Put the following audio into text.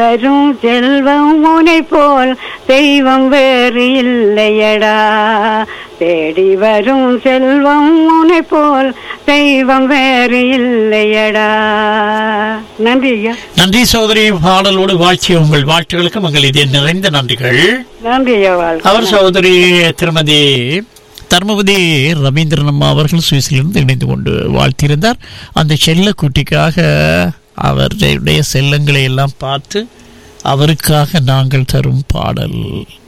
வரும் செல்வம் உனை போல் தெய்வம் வேறு இல்லையடா தேடி வரும் செல்வம் உனை போல் தெய்வம் வேறு இல்லையடா நன்றி ஐயா நன்றி சகோதரி பாடலோடு வாழ்ச்சிய உங்கள் வாழ்த்துகளுக்கு மங்கள் இதே நிறைந்த நன்றிகள் நன்றி ஐயா வாழ்க. அவர் சகோதரி திருமதி தர்மபதி ரவீந்திரன் அம்மா அவர்கள் சுவிஸிலிருந்து இணைந்து கொண்டு வாழ்த்தியிருந்தார் அந்த செல்ல குட்டிக்காக அவருடைய செல்லங்களை எல்லாம் பார்த்து அவருக்காக நாங்கள் தரும் பாடல்